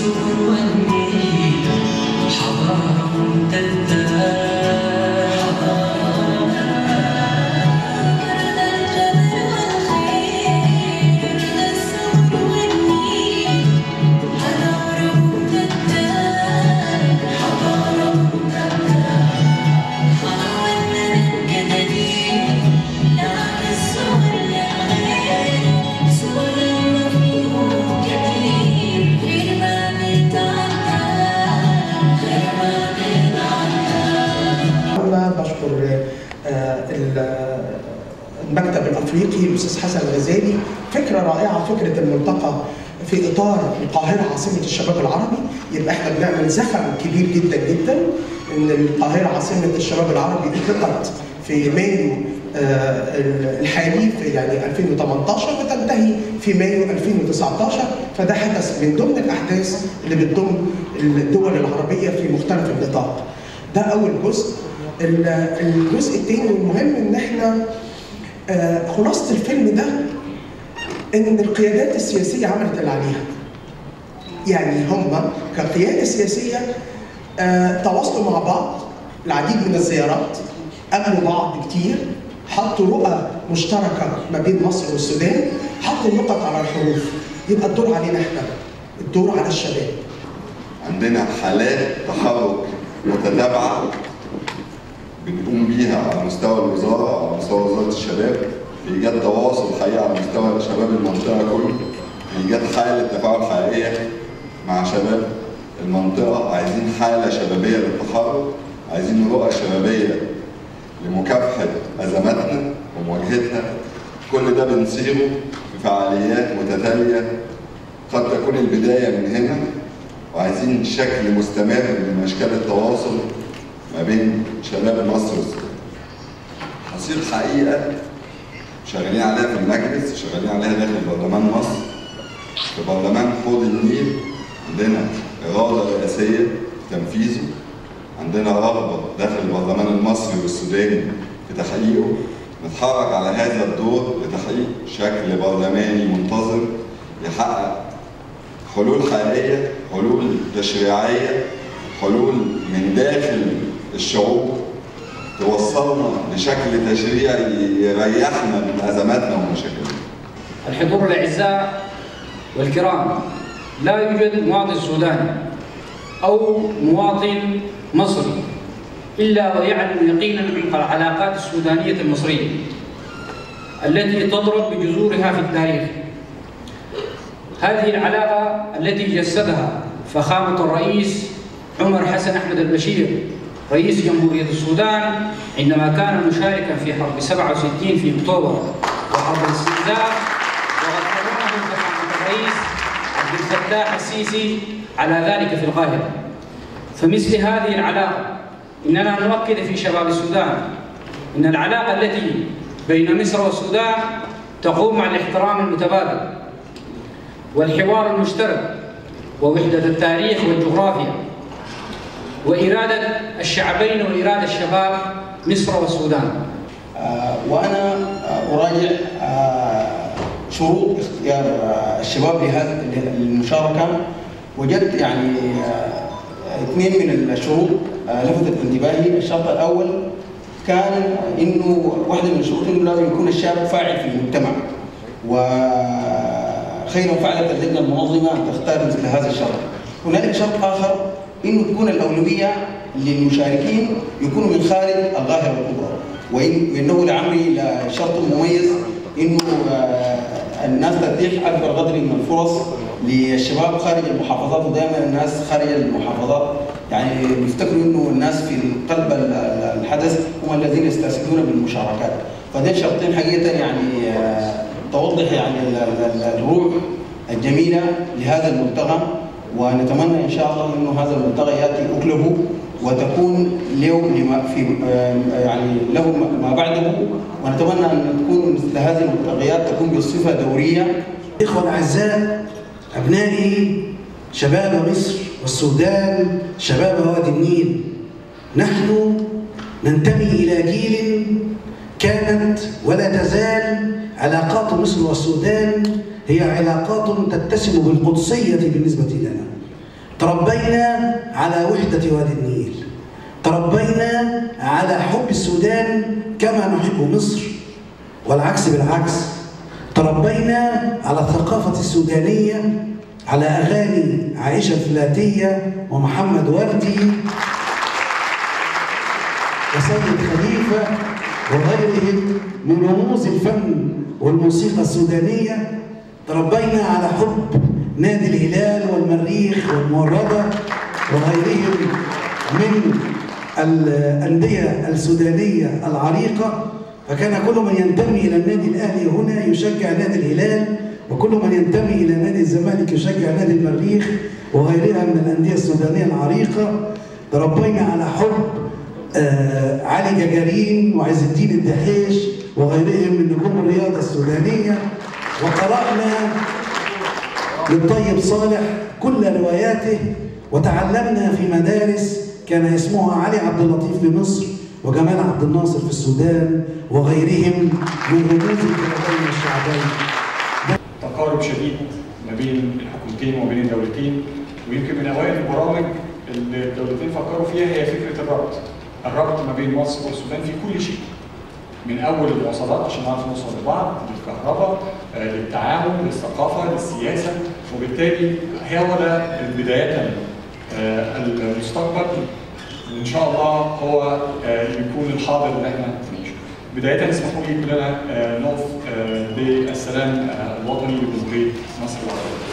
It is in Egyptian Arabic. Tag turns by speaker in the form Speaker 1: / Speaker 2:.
Speaker 1: السور والنيل حضارة ممتدة حضارة
Speaker 2: كان الجبل والخيل كان السور والنيل حضارة ممتدة
Speaker 1: حضارة ممتدة
Speaker 2: خلونا من جديد لعب السور للغير سور المفهوم كبير غير ما بيتعدى غير ما بيتعدى
Speaker 3: أنا بشكر آه، ال- المكتب الافريقي الاستاذ حسن الغزالي فكره رائعه فكره الملتقى في اطار القاهره عاصمه الشباب العربي يبقى احنا بنعمل زخم كبير جدا جدا ان القاهره عاصمه الشباب العربي اطلقت في مايو آه، الحالي في يعني 2018 وتنتهي في مايو 2019 فده حدث من ضمن الاحداث اللي بتضم الدول العربيه في مختلف النطاق ده اول جزء ال- الجزء الثاني والمهم ان احنا آه، خلاصه الفيلم ده ان القيادات السياسيه عملت اللي عليها يعني هم كقياده سياسيه آه، تواصلوا مع بعض العديد من الزيارات قابلوا بعض كتير حطوا رؤى مشتركه ما بين مصر والسودان حطوا النقط على الحروف يبقى الدور علينا احنا الدور على الشباب
Speaker 4: عندنا حالات تحرك متتابعة بنقوم بيها على مستوى الوزارة أو على مستوى وزارة الشباب في إيجاد تواصل حقيقي على مستوى شباب المنطقة كله في إيجاد حالة تفاعل حقيقية مع شباب المنطقة عايزين حالة شبابية للتحرك عايزين رؤى شبابية لمكافحة أزماتنا ومواجهتها كل ده بنصيغه في فعاليات متتالية قد تكون البداية من هنا وعايزين شكل مستمر من أشكال التواصل ما بين شباب مصر والسودان. هصير حقيقة شغالين عليها في المجلس شغالين عليها داخل برلمان مصر في برلمان حوض النيل عندنا إرادة رئاسية في تنفيذه عندنا رغبة داخل البرلمان المصري والسوداني في تحقيقه نتحرك على هذا الدور لتحقيق شكل برلماني منتظم يحقق حلول حقيقية حلول تشريعية حلول من داخل الشعوب توصلنا لشكل تشريعي يريحنا من أزماتنا ومشاكلنا
Speaker 5: الحضور الأعزاء والكرام لا يوجد مواطن سوداني أو مواطن مصري إلا ويعلم يقينا عمق العلاقات السودانية المصرية التي تضرب بجذورها في التاريخ هذه العلاقة التي جسدها فخامة الرئيس عمر حسن أحمد البشير رئيس جمهورية السودان عندما كان مشاركا في حرب 67 في أكتوبر وحرب الاستنزاف وقد كرمه فخامة الرئيس عبد الفتاح السيسي على ذلك في القاهرة فمثل هذه العلاقة إننا نؤكد في شباب السودان إن العلاقة التي بين مصر والسودان تقوم على الاحترام المتبادل والحوار المشترك ووحدة التاريخ والجغرافيا وإرادة الشعبين وإرادة الشباب مصر والسودان
Speaker 6: آه، وانا آه، اراجع آه، شروط اختيار آه، الشباب لهذا المشاركه وجدت يعني آه، اثنين من الشروط آه، لفتت انتباهي الشرط الاول كان انه واحده من الشروط انه لازم يكون الشاب فاعل في المجتمع وخيرا فعلت اللجنه المنظمه ان تختار مثل هذا الشرط هنالك شرط اخر انه تكون الاولويه للمشاركين يكونوا من خارج القاهره الكبرى وإن وانه لعمري شرط مميز انه آه، الناس تتيح اكبر قدر من الفرص للشباب خارج المحافظات ودائما الناس خارج المحافظات يعني بيفتكروا انه الناس في قلب ال- ال- الحدث هم الذين يستسهلون بالمشاركات فدين شرطين حقيقه يعني آه، توضح يعني ال- ال- ال- الروح الجميله لهذا الملتقى ونتمنى ان شاء الله انه هذا الملتقى ياتي اكله وتكون له لما في آه، يعني له ما بعده ونتمنى ان تكون مثل هذه الملتقيات تكون بصفه دوريه
Speaker 7: إخوة الأعزاء أبنائي شباب مصر والسودان شباب وادي النيل نحن ننتمي إلى جيل كانت ولا تزال علاقات مصر والسودان هي علاقات تتسم بالقدسية بالنسبة لنا تربينا على وحدة وادي النيل تربينا على حب السودان كما نحب مصر والعكس بالعكس تربينا على الثقافة السودانية على أغاني عائشة الفلاتية ومحمد وردي وسيد خليفة وغيرهم من رموز الفن والموسيقى السودانية تربينا على حب نادي الهلال والمريخ والموردة وغيرهم من الأندية السودانية العريقة فكان كل من ينتمي إلى النادي الأهلي هنا يشجع نادي الهلال وكل من ينتمي إلى نادي الزمالك يشجع نادي المريخ وغيرها من الأندية السودانية العريقة تربينا على حب آه علي جاجارين وعز الدين الدحيش وغيرهم من نجوم الرياضة السودانية وقرأنا للطيب صالح كل رواياته وتعلمنا في مدارس كان اسمها علي عبد اللطيف في مصر وجمال عبد الناصر في السودان وغيرهم من رموز البلدين الشعبين
Speaker 8: تقارب شديد ما بين الحكومتين وما بين الدولتين ويمكن من اوائل البرامج اللي الدولتين فكروا فيها هي فكره الربط الربط ما بين مصر والسودان في كل شيء من اول المواصلات عشان نعرف نوصل لبعض للكهرباء آه، للتعاون للثقافه للسياسه وبالتالي هو ده بدايه آه، المستقبل وان شاء الله هو آه، يكون الحاضر اللي احنا نعيشه. بدايه اسمحوا لي كلنا آه، نقف آه، بالسلام آه، الوطني لجمهوريه مصر العربيه.